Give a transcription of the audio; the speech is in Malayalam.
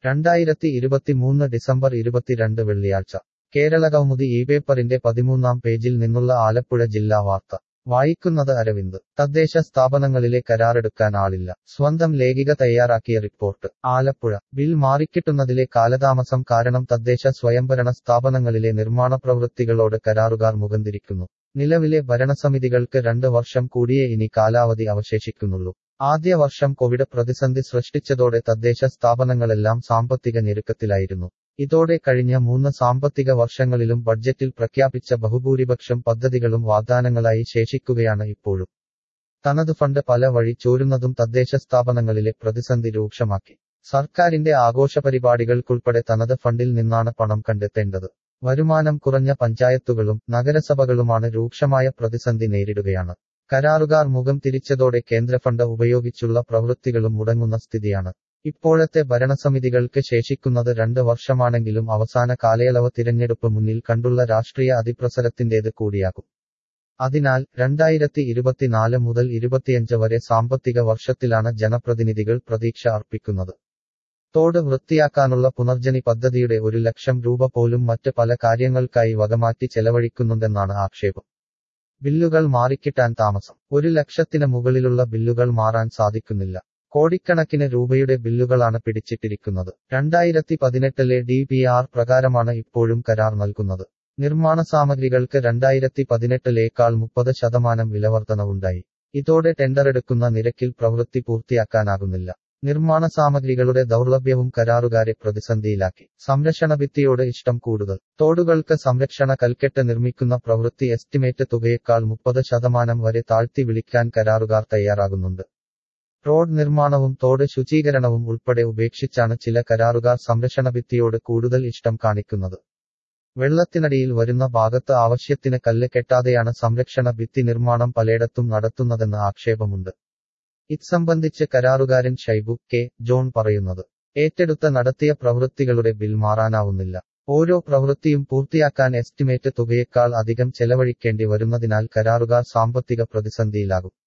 രണ്ടായിരത്തി ഇരുപത്തിമൂന്ന് ഡിസംബർ ഇരുപത്തിരണ്ട് വെള്ളിയാഴ്ച കേരളകൗമുദി ഈ പേപ്പറിന്റെ പതിമൂന്നാം പേജിൽ നിന്നുള്ള ആലപ്പുഴ ജില്ലാ വാർത്ത വായിക്കുന്നത് അരവിന്ദ് തദ്ദേശ സ്ഥാപനങ്ങളിലെ കരാറെടുക്കാൻ ആളില്ല സ്വന്തം ലേഖിക തയ്യാറാക്കിയ റിപ്പോർട്ട് ആലപ്പുഴ ബിൽ മാറിക്കിട്ടുന്നതിലെ കാലതാമസം കാരണം തദ്ദേശ സ്വയംഭരണ സ്ഥാപനങ്ങളിലെ നിർമ്മാണ പ്രവൃത്തികളോട് കരാറുകാർ മുഖംതിരിക്കുന്നു നിലവിലെ ഭരണസമിതികൾക്ക് രണ്ട് വർഷം കൂടിയേ ഇനി കാലാവധി അവശേഷിക്കുന്നുള്ളൂ ആദ്യ വർഷം കോവിഡ് പ്രതിസന്ധി സൃഷ്ടിച്ചതോടെ തദ്ദേശ സ്ഥാപനങ്ങളെല്ലാം സാമ്പത്തിക ഞെരുക്കത്തിലായിരുന്നു ഇതോടെ കഴിഞ്ഞ മൂന്ന് സാമ്പത്തിക വർഷങ്ങളിലും ബഡ്ജറ്റിൽ പ്രഖ്യാപിച്ച ബഹുഭൂരിപക്ഷം പദ്ധതികളും വാഗ്ദാനങ്ങളായി ശേഷിക്കുകയാണ് ഇപ്പോഴും തനത് ഫണ്ട് പല വഴി ചോരുന്നതും തദ്ദേശ സ്ഥാപനങ്ങളിലെ പ്രതിസന്ധി രൂക്ഷമാക്കി സർക്കാരിന്റെ ആഘോഷ പരിപാടികൾക്കുൾപ്പെടെ തനത് ഫണ്ടിൽ നിന്നാണ് പണം കണ്ടെത്തേണ്ടത് വരുമാനം കുറഞ്ഞ പഞ്ചായത്തുകളും നഗരസഭകളുമാണ് രൂക്ഷമായ പ്രതിസന്ധി നേരിടുകയാണ് കരാറുകാർ മുഖം തിരിച്ചതോടെ കേന്ദ്ര ഫണ്ട് ഉപയോഗിച്ചുള്ള പ്രവൃത്തികളും മുടങ്ങുന്ന സ്ഥിതിയാണ് ഇപ്പോഴത്തെ ഭരണസമിതികൾക്ക് ശേഷിക്കുന്നത് രണ്ട് വർഷമാണെങ്കിലും അവസാന കാലയളവ് തിരഞ്ഞെടുപ്പ് മുന്നിൽ കണ്ടുള്ള രാഷ്ട്രീയ അതിപ്രസരത്തിന്റേത് കൂടിയാകും അതിനാൽ രണ്ടായിരത്തി ഇരുപത്തിനാല് മുതൽ ഇരുപത്തിയഞ്ച് വരെ സാമ്പത്തിക വർഷത്തിലാണ് ജനപ്രതിനിധികൾ പ്രതീക്ഷ അർപ്പിക്കുന്നത് തോട് വൃത്തിയാക്കാനുള്ള പുനർജനി പദ്ധതിയുടെ ഒരു ലക്ഷം രൂപ പോലും മറ്റ് പല കാര്യങ്ങൾക്കായി വകമാറ്റി ചെലവഴിക്കുന്നുണ്ടെന്നാണ് ആക്ഷേപം ബില്ലുകൾ മാറിക്കിട്ടാൻ താമസം ഒരു ലക്ഷത്തിന് മുകളിലുള്ള ബില്ലുകൾ മാറാൻ സാധിക്കുന്നില്ല കോടിക്കണക്കിന് രൂപയുടെ ബില്ലുകളാണ് പിടിച്ചിട്ടിരിക്കുന്നത് രണ്ടായിരത്തി പതിനെട്ടിലെ ഡി പി ആർ പ്രകാരമാണ് ഇപ്പോഴും കരാർ നൽകുന്നത് നിർമ്മാണ സാമഗ്രികൾക്ക് രണ്ടായിരത്തി പതിനെട്ടിലേക്കാൾ മുപ്പത് ശതമാനം വിലവർധനവുണ്ടായി ഇതോടെ ടെൻഡറെടുക്കുന്ന നിരക്കിൽ പ്രവൃത്തി പൂർത്തിയാക്കാനാകുന്നില്ല നിർമ്മാണ സാമഗ്രികളുടെ ദൗർലഭ്യവും കരാറുകാരെ പ്രതിസന്ധിയിലാക്കി സംരക്ഷണ ഭിത്തിയോട് ഇഷ്ടം കൂടുതൽ തോടുകൾക്ക് സംരക്ഷണ കൽക്കെട്ട് നിർമ്മിക്കുന്ന പ്രവൃത്തി എസ്റ്റിമേറ്റ് തുകയേക്കാൾ മുപ്പത് ശതമാനം വരെ താഴ്ത്തി വിളിക്കാൻ കരാറുകാർ തയ്യാറാകുന്നുണ്ട് റോഡ് നിർമ്മാണവും തോട് ശുചീകരണവും ഉൾപ്പെടെ ഉപേക്ഷിച്ചാണ് ചില കരാറുകാർ സംരക്ഷണ ഭിത്തിയോട് കൂടുതൽ ഇഷ്ടം കാണിക്കുന്നത് വെള്ളത്തിനടിയിൽ വരുന്ന ഭാഗത്ത് ആവശ്യത്തിന് കല്ല് കെട്ടാതെയാണ് സംരക്ഷണ ഭിത്തി നിർമ്മാണം പലയിടത്തും നടത്തുന്നതെന്ന് ആക്ഷേപമുണ്ട് ഇത് സംബന്ധിച്ച് കരാറുകാരൻ ഷൈബു കെ ജോൺ പറയുന്നത് ഏറ്റെടുത്ത നടത്തിയ പ്രവൃത്തികളുടെ ബിൽ മാറാനാവുന്നില്ല ഓരോ പ്രവൃത്തിയും പൂർത്തിയാക്കാൻ എസ്റ്റിമേറ്റ് തുകയേക്കാൾ അധികം ചെലവഴിക്കേണ്ടി വരുന്നതിനാൽ കരാറുകാർ സാമ്പത്തിക പ്രതിസന്ധിയിലാകും